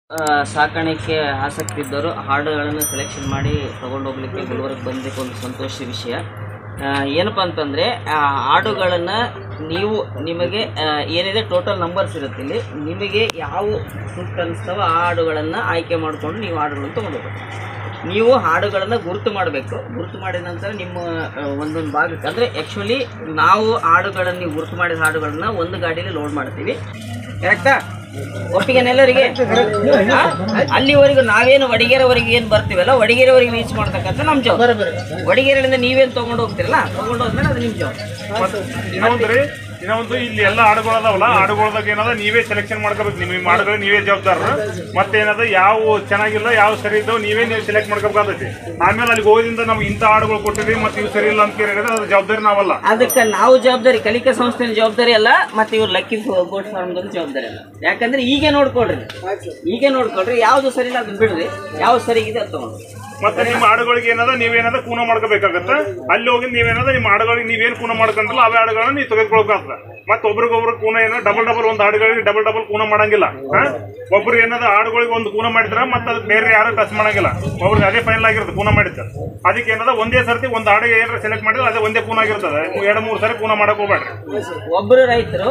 ಆ, ಸಾಕಾಣಿಕೆ ಆಸಕ್ತಿ ಇದ್ದವರು ಹಾಡುಗಳನ್ನು ಸೆಲೆಕ್ಷನ್ ಮಾಡಿ ತಗೊಂಡು ಹೋಗ್ಲಿಕ್ಕೆ ಗುಲ್ಬರ್ಗ ಬಂದಕ್ಕೆ ಒಂದು ಸಂತೋಷ ವಿಷಯ ಆ, ಏನಪ್ಪ ಅಂತಂದರೆ ಆ ಹಾಡುಗಳನ್ನು ನೀವು ನಿಮಗೆ ಆ, ಏನಿದೆ ಟೋಟಲ್ ನಂಬರ್ಸ್ ಇರುತ್ತೆ ಇಲ್ಲಿ ನಿಮಗೆ ಯಾವ ಸೂಕ್ತ ಅನಿಸ್ತಾವೋ ಆ ಹಾಡುಗಳನ್ನು ಆಯ್ಕೆ ಮಾಡಿಕೊಂಡು ನೀವು ಹಾಡುಗಳನ್ನು ತೊಗೊಂಡೋಗ್ಬೇಕು ನೀವು ಹಾಡುಗಳನ್ನು ಗುರುತು ಮಾಡಬೇಕು ಗುರುತು ಮಾಡಿದ ನಂತರ ನಿಮ್ಮ ಆ, ಒಂದೊಂದು ಭಾಗಕ್ಕೆ ಅಂದರೆ ಆ್ಯಕ್ಚುಲಿ ನಾವು ಹಾಡುಗಳನ್ನು ನೀವು ಗುರುತು ಮಾಡಿದ ಹಾಡುಗಳನ್ನು ಒಂದು ಗಾಡೀಲಿ ಲೋಡ್ ಮಾಡ್ತೀವಿ ಕರೆಕ್ಟಾ ಒಪ್ಪಿಗೆನೆಲ್ಲರಿಗೆ ಹಾ? ಅಲ್ಲಿವರೆಗೂ ನಾವೇನು ವಡಿಗೆರೆವರೆಗೆ ಏನು ಬರ್ತೀವಲ್ಲ ವಡಿಗೆರೆವರೆಗೆ ರೀಚ್ ಮಾಡ್ತಕ್ಕಂಥ ನಮ್ಮ ಜವಾಬ್ದಾರಿ ವಡಿಗೆರೆಯಿಂದ ನೀವೇನು ತೊಗೊಂಡು ಹೋಗ್ತಿರಲ್ಲ ತೊಗೊಂಡು ಹೋದ್ಮೇಲೆ ಅದು ನಿಮ್ಮ ಜವಾಬ್ದಾರಿ ಇನ್ನೊಂದು ರೀ ಇನ್ನೊಂದು ಇಲ್ಲಿ ಎಲ್ಲ ಹಾಡುಗಳು ಅದಾವಲ್ಲ ಹಾಡುಗಳದಾಗ ಏನದ ನೀವೇ ಸೆಲೆಕ್ಷನ್ ಮಾಡ್ಕೋಬೇಕು ನಿಮ್ಮ ನಿಮ್ಮ ಹಾಡುಗಳು ನೀವೇ ಜವಾಬ್ದಾರರು ಮತ್ತೆ ಏನದ ಯಾವ ಚೆನ್ನಾಗಿಲ್ಲ ಯಾವ ಸರಿ ಇದ್ದಾವ ನೀವೇ ನೀವು ಸೆಲೆಕ್ಟ್ ಮಾಡ್ಕೋಬೇಕಾಗೈತಿ ಆಮೇಲೆ ಅಲ್ಲಿ ಹೋದಿಂದ ನಮ್ಗೆ ಇಂಥ ಹಾಡುಗಳು ಕೊಟ್ಟಿದ್ವಿ ಮತ್ತೆ ಇವು ಸರಿ ಇಲ್ಲ ಅಂತ ಕೇಳಿದ್ರೆ ಅದು ಜವಾಬ್ದಾರಿ ನಾವಲ್ಲ ಅದಕ್ಕೆ ನಾವು ಜವಾಬ್ದಾರಿ ಕಲಿಕಾ ಸಂಸ್ಥೆನ ಜವಾಬ್ದಾರಿ ಅಲ್ಲ ಮತ್ತೆ ಇವ್ರು ಲಕ್ಕಿ ಗೋಟ್ ಫಾರ್ಮ್ದವ್ರ ಜವಾಬ್ದಾರಿ ಅಲ್ಲ ಯಾಕಂದ್ರೆ ಈಗ ನೋಡ್ಕೊಳ್ರಿ ಈಗ ನೋಡ್ಕೊಳ್ರಿ ಯಾವ್ದು ಸರಿ ಇಲ್ಲ ಅದನ್ನ ಬಿಡ್ರಿ ಯಾವ್ದು ಸರಿಗಿದೆ ಅದು ತಗೊಂಡು ಮತ್ತೆ ನಿಮ್ಮ ಹಾಡುಗಳಿಗೆ ಏನದ ನೀವೇನದ ಕೂನ ಮಾಡ್ಕೋಬೇಕಾಗತ್ತ ಅಲ್ಲಿ ಹೋಗಿ ನೀವೇನದ ನಿಮ್ಮ ಹಾಡುಗಳಿಗೆ ನೀವೇನ್ ಕೂನ ಮಾಡ್ಕೊಂಡ್ರಲ್ಲ ಅವೇ ಹಾಡುಗಳನ್ನ ನೀವು ತೆಗೆದುಕೊಳ್ಬೇಕಾಗ್ತದ ಮತ್ತೆ ಒಬ್ರಿಗೊಬ್ರು ಕೂನ ಏನೋ ಡಬಲ್ ಡಬಲ್ ಒಂದು ಹಾಡುಗಳಿಗೆ ಡಬಲ್ ಡಬಲ್ ಕೂನ ಮಾಡಂಗಿಲ್ಲ ಹಾ? ಒಬ್ರು ಏನದ ಹಾಡುಗಳಿಗೆ ಒಂದು ಕೂನ ಮಾಡಿದ್ರ ಮತ್ತೆ ಅದಕ್ಕೆ ಬೇರೆ ಯಾರು ಟಚ್ ಮಾಡಂಗಿಲ್ಲ ಒಬ್ರಿಗೆ ಅದೇ ಫೈನಲ್ ಆಗಿರುತ್ತೆ ಕೂನ ಮಾಡಿರ್ತಾರೆ ಅದಕ್ಕೆ ಏನದ ಒಂದೇ ಸರ್ತಿ ಒಂದು ಹಾಡಿಗೆ ಏನಾರ ಸೆಲೆಕ್ಟ್ ಮಾಡಿದ್ರೆ ಅದೇ ಒಂದೇ ಕೂನ ಆಗಿರ್ತದೆ ಎರಡು ಮೂರು ಸರಿ ಕೂನ ಮಾಡಕ್ ಹೋಗ್ಬೇಡ್ರಿ ಒಬ್ಬರು ರೈತರು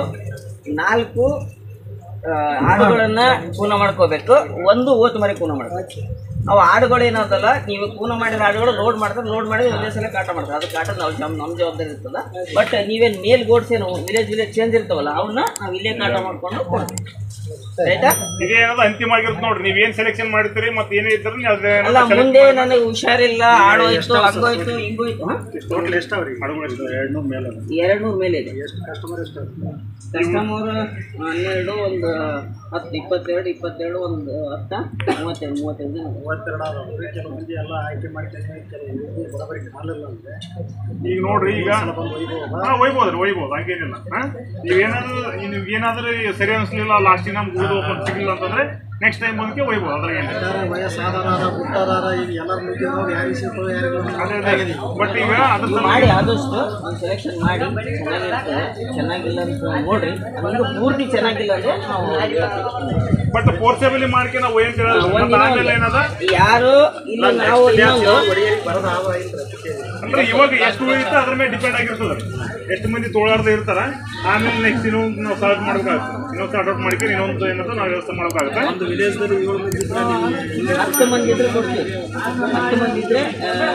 ನಾಲ್ಕು ಆ, ಹಾಡುಗಳನ್ನ ಕೂನ ಮಾಡ್ಕೋಬೇಕು ಒಂದು ಓತು ಮರಿ ಕೂನ ಮಾಡ್ಬೇಕು ಅವು ಹಾಡುಗಳು ಏನದಲ್ಲ ನೀವು ಕೂನ ಮಾಡಿದ ಹಾಡುಗಳು ಲೋಡ್ ಮಾಡ್ತಾರೆ ಲೋಡ್ ಮಾಡಿದ್ರೆ ಒಂದೇ ಸಲ ಕಾಟ ಮಾಡ್ತಾರೆ ಅದು ಕಾಟ ನಾವು ಜಮ್ ನಮ್ಮ ಜವಾಬ್ದಾರಿ ಇರ್ತದ ಬಟ್ ನೀವೇನು ಮೇಲ್ ಗೋಡ್ಸ್ ಏನು ವಿಲೇಜ್ ವಿಲೇಜ್ ಚೇಂಜ್ ಇರ್ತಾವಲ್ಲ ಅವನ್ನ ನಾವು ಇಲ್ಲೇ ಕಾಟ ಮಾಡ್ಕೊಂಡು ಕೊಡ್ತೀವಿ ಆಯ್ತಾ ಇದೇ ಏನದ ಅಂತಿಮ ಆಗಿರುತ್ತೆ ನೋಡ್ರಿ ನೀವ್ ಏನ್ ಸೆಲೆಕ್ಷನ್ ಮಾಡ್ತೀರಿ ಮತ್ತೆ ಏನೇ ಇದ್ರೆ ನೀವು ಅದೇ ಅಲ್ಲ ಮುಂದೆ ನನಗೆ ಹುಷಾರಿಲ್ಲ ಆಡೋಯ್ತು ಹಂಗೋಯ್ತು ಹಿಂಗೋಯ್ತು ಹಾ? ಟೋಟಲ್ ಎಷ್ಟಾವ್ರಿ ಹಾಡುಗಳು ಎಷ್ಟು ಎರಡು ನೂರು ಮೇಲೆ ಎರಡು ನೂರು ಮೇಲೆ ಇದೆ ಕಸ್ಟಮರ್ ಎಷ್ಟು ಕಸ್ಟಮರ್ ಹನ್ನೆರಡು ಒಂದು ಹತ್ತು ಇಪ್ಪತ್ತೆರಡು ಇಪ್ಪತ್ತೆರಡು ಒಂದು ಹತ್ತ ಮೂವತ್ತೆರಡು ಮೂವತ್ತೆರಡು ಜನ ಇದ್ದಾರೆ. ಕೆಲವು ಮಂದಿ ಎಲ್ಲ ಆಯ್ಕೆ ಮಾಡ್ತಾರೆ ಕೆಲವು ಬಡಬರಿಗೆ ಮಾಡಲಿಲ್ಲ ಅಂದ್ರೆ ಈಗ ನೋಡ್ರಿ ಈಗ ಹಾ ಒಯ್ಬೋದ್ರಿ ಒಯ್ಬೋದು ಹಂಗೇನಿಲ್ಲ ಹಾ ನೀವೇನಾದ್ರು ನೀವು ಏನಾದ್ರೂ ಸರಿ ಅನ್ಸ್ಲಿಲ್ಲ ಲಾಸ್ಟ್ ನಮ್ಗೆ ಉಳಿದು ಓಪನ್ ಸಿಗಲಿಲ್ಲ ಅಂತಂದ್ರೆ ನೆಕ್ಸ್ಟ್ ಟೈಮ್ ಬಂದಕ್ಕೆ ಒಯ್ಬೋದು ಅದ್ರಾಗ ಏನಿಲ್ಲ ಯಾರು ವಯಸ್ಸಾದಾರ ಮುಟ್ಟಾದಾರ ಈಗ ಎಲ್ಲರ ಮುಗಿದವ್ರು ಯಾರಿಗೆ ಸಿಗ್ತದೆ ಯಾರಿಗೂ ಅದೇ ಅದೇ ಬಟ್ ಈಗ ಅದ್ರ ನೀವು ಮಾಡಿ ಆದಷ್ಟು ಒಂದು ಸೆಲೆಕ್ಷನ್ ಮಾಡಿ ಚೆನ್ನಾಗಿರ್ತದೆ ಚೆನ್ನಾಗಿಲ್ಲ ಅಂತ ನೋಡ್ರಿ ಒಂದು ಪೂರ್ತಿ ಚೆನ್ನಾಗಿಲ್ಲ ಅಂದ್ರೆ ನಾವು ಬಟ್ ಫೋರ್ಸೇಬಲಿ ಮಾಡ್ಕೆ ನಾವು ಏನ್ ಕೇಳೋದು ಮತ್ತೆ ಆಮೇಲೆ ಏನದ ಯಾರು ಇಲ್ಲ ನಾವು ಇನ್ನೊಂದು ಬರೋದು ಆವ ಇಲ್ಲ ಅದಕ್ಕೆ ಅಂದ್ರೆ ಇವಾಗ ಎಷ್ಟು ಉಳಿಯುತ್ತೆ ಅದ್ರ ಮೇಲೆ ಡಿಪೆಂಡ್ ಆಗಿರ್ತದೆ ಎಷ್ಟು ಮಂದಿ ತೊಳಾರ್ದ ಇರ್ತಾರ ಆಮೇಲೆ ನೆಕ್ಸ್ಟ್ ಇನ್ನೊಂದು ನಾವು ಸಾಲ್ವ್ ಮಾಡ್ಬೇಕಾಗುತ್ತೆ ಇನ್ನೊಂದು ಸಾರ್ಟ್ ಔಟ್ ಮಾಡ್ಕೊಂಡು ಇನ್ನೊಂದು ಏನದ ನಾವು ವ್ಯವಸ್ಥೆ ಮಾಡ್ಬೇಕಾಗುತ್ತೆ ಒಂದು ವಿಲೇಜ್ದಲ್ಲಿ ಏಳು ಮಂದಿ ಇದ್ರೆ ನೀವು ಹತ್ತು ಮಂದಿ ಇದ್ರೆ ಕೊಡ್ತೀವಿ ಹತ್ತು ಮಂದಿ ಇದ್ರೆ ಆ,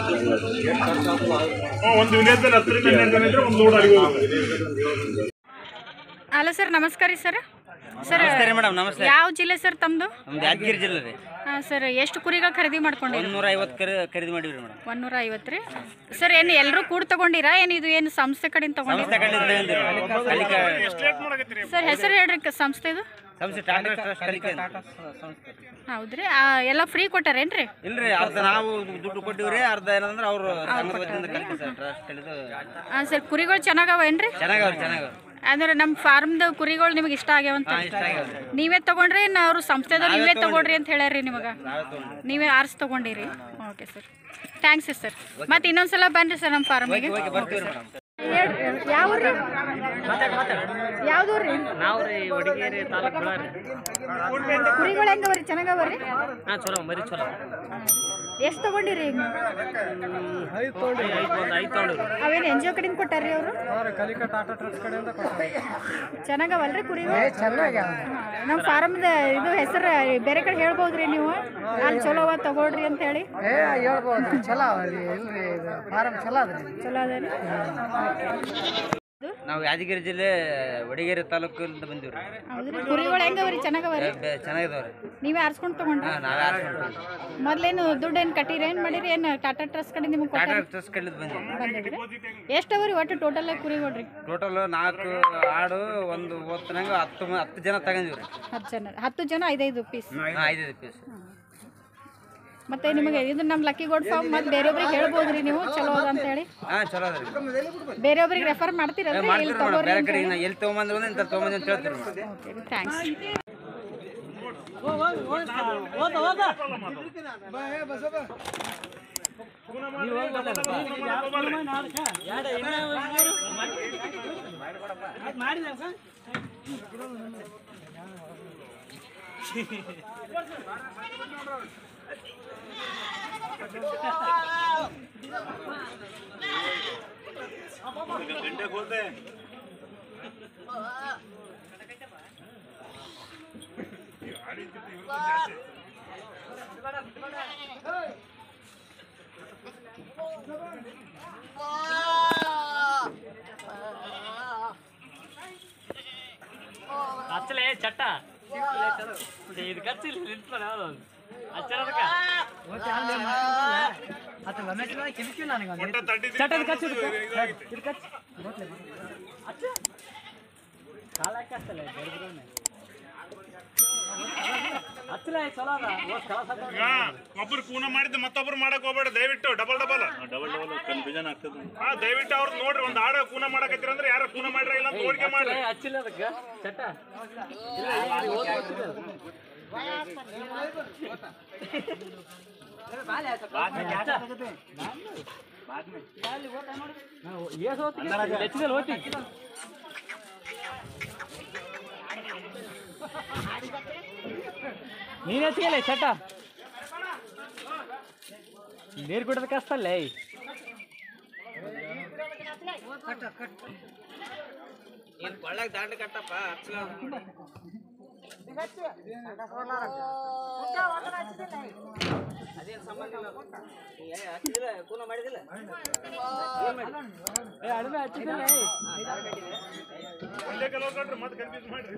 ಹ್ಮ್, ಒಂದು ವಿಲೇಜ್ದಲ್ಲಿ ಹತ್ತರಿಂದ ಹನ್ನೆರಡು ಜನ ಇದ್ರೆ ಒಂದು ಲೋಡ್ ಅಲ್ಲಿ ಹೋಗುತ್ತೆ ಹಲೋ ಸರ್ ನಮಸ್ಕಾರ ರೀ ಸರ್ ಸರ್ ನಮಸ್ತೆ ಮೇಡಮ್ ನಮಸ್ತೆ ಯಾವ ಜಿಲ್ಲೆ ಸರ್ ತಮ್ಮದು ನಮ್ದು ಯಾದಗಿರಿ ಜಿಲ್ಲೆ ರೀ ಸರ್ ಎಷ್ಟು ಕುರಿಗಳು ಖರೀದಿ ಮಾಡ್ಕೊಂಡಿರಿ ಒಂದೂರ ಐವತ್ತು ಕರಿ ಖರೀದಿ ಮಾಡಿವಿ ರೀ ಮೇಡಮ್ ಒಂದೂರ ಐವತ್ತು ರೀ ಸರ್ ಏನು ಎಲ್ಲರೂ ಕೂಡ ತಗೊಂಡಿರಾ ಏನು ಇದು ಏನು ಸಂಸ್ಥೆ ಕಡೆಯಿಂದ ಸಂಸ್ಥೆ ತಗೊಂಡಿರಾ ಕಡೆಯಿಂದ ತಗೊಂಡಿರಿ ಕಲಿಕಾ ಸರ್ ಹೆಸರು ಹೇಳ್ರಿ ಕ- ಸಂಸ್ಥೆದು ಸಂಸ್ಥೆ ಟಾಟಾ ಟ್ರಸ್ಟ್ ಕಲಿಕೆ ಹೌದ್ರಿ ಆ, ಎಲ್ಲ ಫ್ರೀ ಕೊಟ್ಟಾರೇನ್ರಿ ಇಲ್ರಿ ಅರ್ಧ ನಾವು ದುಡ್ಡು ಕೊಟ್ಟಿವ್ರಿ ಅರ್ಧ ಏನಂದ್ರೆ ಅವರು ಸಂಘದ ವತಿಯಿಂದ ಕಲಿಕೆ ಸರ್ ಟ್ರಸ್ಟ್ ಕಲಿದು ಹಾಂ ಸರ್ ಕುರಿಗಳು ಚೆನ್ನಾಗವೇನ್ರಿ ಚೆನ್ನಾಗವ್ರಿ ಚೆನ್ನಾಗವ್ರಿ ಅಂದ್ರೆ ನಮ್ಮ ಫಾರ್ಮ್ದು ಕುರಿಗಳು ನಿಮಗೆ ಇಷ್ಟ ಆಗ್ಯಾವಂತ ಇಷ್ಟ ಆಗ್ಯಾವ್ರಿ ನೀವೇ ತಗೊಂಡ್ರಿ ಇನ್ನು ಅವರು ಸಂಸ್ಥೆದವ್ರು ನೀವೇ ತಗೊಂಡ್ರಿ ಅಂತ ಹೇಳ್ಯಾರಿ ನಿಮಗೆ ನಾವೇ ತಗೊಂಡ್ರಿ ನೀವೇ ಆರಿಸಿ ತಗೊಂಡಿರಿ ಓಕೆ ಸರ್ ಥ್ಯಾಂಕ್ಸ್ ಸರ್ ಮತ್ತೆ ಇನ್ನೊಂದ್ಸಲ ಬನ್ರಿ ಸರ್ ನಮ್ಮ ಫಾರ್ಮಿಗೆ ಓಕೆ ಬರ್ತೀವಿ ಮೇಡಮ್ ಯಾವ ಯಾವ್ದು ರೀ ನಾವು ರೀ ವಡಿಗೇರಿ ತಾಲೂಕು ಕುರಿಗಳು ಹೆಂಗವರಿ ಚೆನ್ನಾಗವರಿ ಹಾಂ ಚಲೋ ಮರಿ ಚಲೋ ಎಷ್ಟು ತಗೊಂಡಿರಿ ಈಗ ಐದು ಒಂದು ಐದು ತೊಗೊಂಡು ಅವೇನು ಎನ್ ಜಿ ಒ ಕಡೆಯಿಂದ ಕೊಟ್ಟಾರ್ರಿ ಅವರು ಕಲಿಕಾ ಟಾಟಾ ಟ್ರಸ್ಟ್ ಕಡೆಯಿಂದ ಕೊಡ್ತಾರೆ ಚೆನ್ನಾಗವಲ್ರಿ ಕುರಿಗಳು ನಮ್ಮ ಫಾರಮ್ದ ಇದು ಹೆಸರು ಬೇರೆ ಕಡೆ ಹೇಳ್ಬೋದ್ರಿ ನೀವು ಅಲ್ಲಿ ಚಲೋ ಅವ ತಗೊಳ್ರಿ ಅಂತ ಹೇಳಿ ಏ ಹೇಳ್ಬೋದು ಚಲೋ ಅವ್ರಿ ಇಲ್ರಿ ಇದು ಫಾರಂ ಚಲೋ ಅದ್ರಿ ಚಲೋ ಅದ ನಾವು ಯಾದಗಿರಿ ಜಿಲ್ಲೆ ವಡಿಗೇರಿ ತಾಲೂಕಿಂದ ಬಂದೀವಿ ರೀ ಹೌದ್ರಿ ಕುರಿಗಳು ಹೆಂಗವರಿ ಚೆನ್ನಾಗವರಿ ಚೆನ್ನಾಗಿದಾವ್ರಿ ನೀವೇ ಆರಿಸ್ಕೊಂಡು ತಗೊಂಡ್ರಿ ಹಾಂ ನಾವೇ ಆರಿಸ್ಕೊಂಡು ಮೊದ್ಲೇನು ದುಡ್ಡು ಏನು ಕಟ್ಟಿರಿ ಏನು ಮಾಡಿರಿ ಏನು ಟಾಟಾ ಟ್ರಸ್ಟ್ ಕಡೆ ನಿಮ್ಗೆ ಟಾಟಾ ಕೊಟ್ಟಾರ ಟ್ರಸ್ಟ್ ಕಲಿದು ಬಂದೀವಿ ಬಂದಿದ್ರಿ ಎಷ್ಟು ಅವರಿ ಒಟ್ಟು ಟೋಟಲ್ ಕುರಿಗಳ್ರಿ ಟೋಟಲ್ ನಾಲ್ಕು ಆಡು ಒಂದು ಓದ್ತನಂಗ ಹತ್ತು ಮ- ಹತ್ತು ಜನ ತಗೊಂಡಿವ್ರಿ ಹತ್ತು ಜನ ಹತ್ತು ಜನ ಐದೈದು ಪೀಸ್ ಹಾಂ ಐದೈದು ಪೀಸ್ ಮತ್ತೆ ನಿಮಗೆ ಇದು ನಮ್ಮ ಲಕ್ಕಿ ಗೋಡ್ ಫಾರ್ಮ್ ಮತ್ತೆ ಬೇರೆಯೊಬ್ರಿಗೆ ಹೇಳ್ಬೋದ್ರಿ ನೀವು ಚಲೋ ಅದ ಅಂತ ಹೇಳಿ ಹಾಂ ಚಲೋ ಅದ್ರಿ ಬೇರೆಯೊಬ್ರಿಗೆ ರೆಫರ್ ಮಾಡ್ತೀರಲ್ರಿ ಇಲ್ಲಿ ಮಾಡ್ತೀರಿ ಮೇಡಮ್ ತಗೋರಿ ಬೇರೆ ಕಡೆ ನಾ ಎಲ್ಲಿ ತೊಗೊಂಬಂದ್ರೆ ಅಂದ್ರೆ ಇಂಥ ತೊಗೊಂಬಂದು ಅಂತ ಹೇಳ್ತೀರಿ ಮೇಡಮ್ ಓಕೆ ಥ್ಯಾಂಕ್ಸ್ ಹಚ್ಚಲೇ ಚಟ್ಟ ಇದು ಕಚ್ಚಿಲ್ಲ ನಿಂತ್ಕೊಳ್ಳ ಯಾವ್ದು ಹಚ್ಚಲದಕ್ಕ ಒಟ್ಟ ತಡ್ಡಿದ್ದು ಇದಾಗೈತೆ. ಕಾಲಕ್ಕೆ ಹಚ್ಚಲೇ ಬೆಳೆದ್ರೇ ಹಚ್ಚಲೇ ಚಲೋ ಅದ ಓದ್ ಕಳ ಸಾಕ ಈಗ ಒಬ್ರು ಕೂನ ಮಾಡಿದ್ದು ಮತ್ತೊಬ್ರು ಮಾಡಕ್ ಹೋಗ್ಬೇಡ ದಯವಿಟ್ಟು double double double double confusion ಆಗ್ತದೆ ಹಾ ದಯವಿಟ್ಟು ಅವ್ರು ನೋಡ್ರಿ ಒಂದ್ ಆಡ ಕೂನ ಮಾಡಕತ್ತೀರ ಅಂದ್ರೆ ಯಾರ ಕೂನ ಮಾಡ್ರ ಇಲ್ಲ ಅಂತ ನೋಡ್ಕೆ ಮಾಡ್ರಿ ಹಚ್ಚಿಲ್ಲ ಅದಕ್ಕೆ ಚಟ್ಟ ಇಲ್ಲ, ಇಲ್ಲ, ಇಲ್ಲಿ ಓದ್ ಗೊತ್ತಿದೆ ಅದು. ನಾವು ಏಸ್ ಓದ್ತೀವಿ ಹೆಚ್ಚಿದಲ್ಲಿ ಓದ್ತೀವಿ ನೀನ್ ಹೆಚ್ಚಿಗೆಲ್ಲ ಚಟ ನೀರು ಕುಡಿದ ಕಷ್ಟ ಅಲ್ಲೇ ನೀನ್ ಕೊಳ್ಳಾಗ ದಾಂಡ ಕಟ್ಟಪ್ಪ ಹಚ್ಚಲ ಅದೇನ್ ಸಂಬಂಧ ಇಲ್ಲ ಏ, ಹಚ್ಚಿದಿಲ್ಲ ಕೂನ ಮಾಡಿದಿಲ್ಲ ಏ ಅಡಿಮೆ ಹಚ್ಚಿದ್ದಲ್ಲ ಒಂದೇ ಕೆಲವು ಕೊಟ್ರಿ ಮತ್ತೆ ಕನ್ಫ್ಯೂಸ್ ಮಾಡ್ರಿ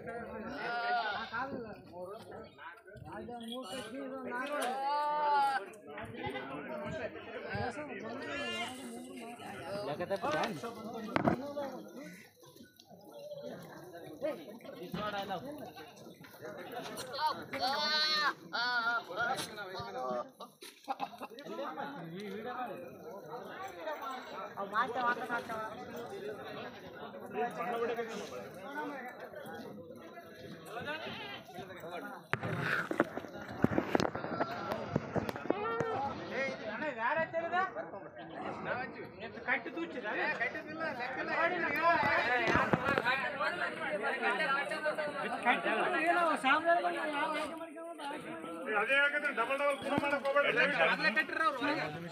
ಅದೇ ಯಾಕಂದ್ರೆ ಡಬಲ್ ಡಬಲ್ ಕೂನ ಮಾಡಕ್ ಹೋಗ್ಬೇಡ ದಯವಿಟ್ಟು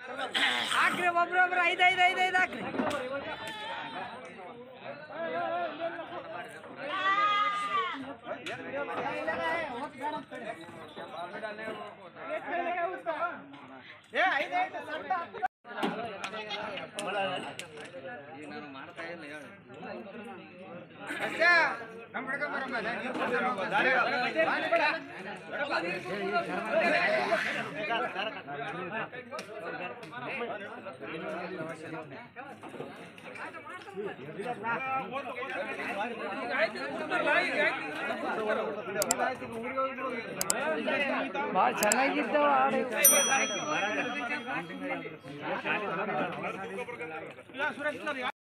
ಹಾಕ್ರಿ ಒಬ್ರೊಬ್ರು ಐದು ಐದು ಐದು ಐದು ಹಾಕ್ರಿ ಭಾಳ ಚೆನ್ನಾಗಿದ್ದಾವ ಹಾಡು